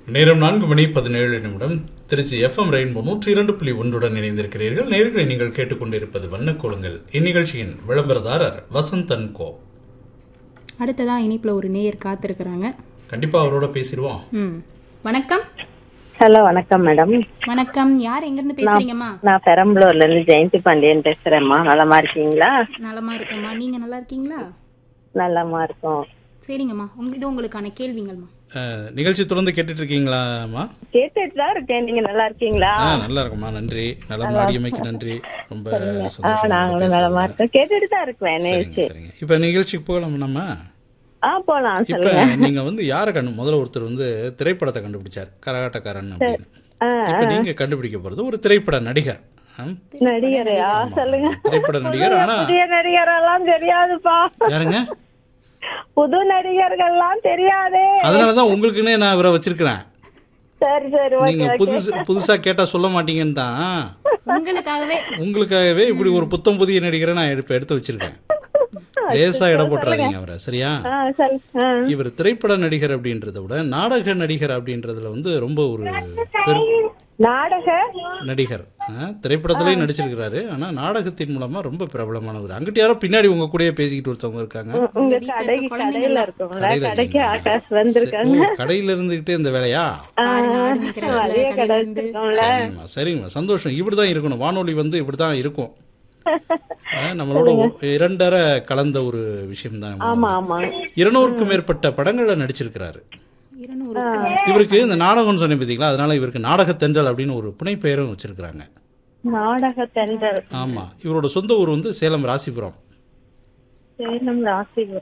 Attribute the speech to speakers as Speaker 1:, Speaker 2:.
Speaker 1: நேரம் நான்கு மணி பதினேழு நிமிடம் திருச்சி எஃப்எம் ரெயின்போ நூற்றி இரண்டு புள்ளி ஒன்றுடன் இணைந்திருக்கிறீர்கள் நேர்களை நீங்கள் கேட்டுக்கொண்டிருப்பது வண்ணக்கோலங்கள் இந்நிகழ்ச்சியின் விளம்பரதாரர் வசந்தன் கோ
Speaker 2: அடுத்ததா இனிப்புல ஒரு நேயர் காத்திருக்கிறாங்க
Speaker 1: கண்டிப்பா அவரோட பேசிடுவோம்
Speaker 2: ம் வணக்கம்
Speaker 3: ஹலோ வணக்கம் மேடம்
Speaker 2: வணக்கம் யார் எங்க இருந்து பேசுறீங்கம்மா
Speaker 3: நான் பெரம்பலூர்ல இருந்து ஜெயந்தி பாண்டியன் பேசுறேம்மா நலமா இருக்கீங்களா
Speaker 2: நலமா இருக்கேம்மா நீங்க நல்லா இருக்கீங்களா
Speaker 3: நலமா இருக்கோம்
Speaker 2: சரிங்கம்மா உங்க இது உங்களுக்கான கேள்விங்கள்மா
Speaker 1: அஹ், நிகழ்ச்சி தொடர்ந்து கேட்டுட்டு இருக்கீங்களாம்மா
Speaker 3: கேட்டுட்டு தான் இருக்கேன் நீங்க நல்லா இருக்கீங்களா
Speaker 1: ஆ நல்லா இருக்கும்மா நன்றி நலம் நாடியமைக்கு நன்றி ரொம்ப
Speaker 3: ஆ,
Speaker 1: சந்தோஷம்
Speaker 3: நாங்களும் நலமா இருக்கோம் கேட்டுட்டு தான் இருக்கேன்
Speaker 1: சரிங்க
Speaker 3: நிகழ்ச்சி
Speaker 1: சரிங்க இப்ப நிகழ்ச்சிக்கு போகலாம் நம்ம
Speaker 3: ஆ போலாம்
Speaker 1: இப்ப
Speaker 3: சொல்லுங்க
Speaker 1: நீங்க வந்து யாரை கண்டு முதல்ல ஒருத்தர் வந்து திரைப்படத்தை கண்டுபிடிச்சார் கரகாட்டக்காரன் அப்படின்னு
Speaker 3: ஆ,
Speaker 1: இப்ப நீங்க கண்டுபிடிக்க போறது ஒரு திரைப்பட நடிகர் ஆம்.
Speaker 3: நடிகரையா சொல்லுங்க
Speaker 1: திரைப்பட நடிகர் ஆனா
Speaker 3: புதிய நடிகரெல்லாம் தெரியாதுப்பா
Speaker 1: யாருங்க
Speaker 3: புது நடிகர்கள்லாம் தெரியாதே
Speaker 1: அதனாலதான் உங்களுக்குன்னே நான் இவரை வச்சிருக்கிறேன்
Speaker 3: சரி சரி
Speaker 1: நீங்க
Speaker 3: ஓகே
Speaker 1: புதுசு புதுசா கேட்டா சொல்ல மாட்டீங்கன்னு தான்
Speaker 2: உங்களுக்காகவே
Speaker 1: உங்களுக்காகவே இப்படி ஒரு புத்தம் புதிய நடிகரை நான் எடுத்து எடுத்து வச்சிருக்கேன் லேசா இடம் போட்டுறாதீங்க அவரை சரியா
Speaker 3: ஆ சரி ஆ
Speaker 1: இவர் திரைப்பட நடிகர் அப்படின்றத விட நாடக நடிகர் அப்படின்றதுல வந்து ரொம்ப ஒரு பெரு
Speaker 3: நாடக
Speaker 1: நடிகர் ஆ, திரைப்படத்திலயும் நடிச்சிருக்கிறாரு ஆனா நாடகத்தின் மூலமா ரொம்ப பிரபலமானவர் அங்கிட்ட யாரோ பின்னாடி உங்க கூடயே பேசிக்கிட்டு ஒருத்தவங்க இருக்காங்க
Speaker 3: உங்க
Speaker 2: வீட்டுல
Speaker 3: கடை
Speaker 2: இருக்க
Speaker 3: கடையில இருக்கோம்ல
Speaker 1: கடையில
Speaker 3: கடைக்கு
Speaker 1: இருக்கீங்களா?
Speaker 3: ஆகாஷ் வந்திருக்காங்க
Speaker 1: ஓ, கடையில இருந்துகிட்டே இந்த வேலையா
Speaker 2: பாருங்க, ஆடு மேய்க்கிற இடத்துல
Speaker 3: அதே கடை
Speaker 2: கடையில இருந்து.
Speaker 3: வச்சிருக்கோம்ல
Speaker 1: சரிங்கம்மா சரிங்கம்மா சந்தோஷம் இப்படிதான் இருக்கணும் வானொலி வந்து இப்படிதான் இருக்கும் ஆ, நம்மளோட ஒ- இரண்டரை கலந்த ஒரு விஷயம் தான்
Speaker 3: ஆமா ஆமா
Speaker 1: இருநூறுக்கும் மேற்பட்ட படங்கள்ல நடிச்சிருக்கிறாரு
Speaker 2: இருநூறுக்கு மேல.
Speaker 1: இவருக்கு இந்த நாடகம் சொன்னேன் பார்த்தீங்களா அதனால இவருக்கு நாடகத்தென்றல் அப்படின்னு ஒரு புனைப்பெயரும் வச்சிருக்கிறாங்க
Speaker 3: நாடக தென்றல்
Speaker 1: ஆமா இவரோட சொந்த ஊர் வந்து சேலம் ராசிபுரம்
Speaker 3: சேலம் ராசி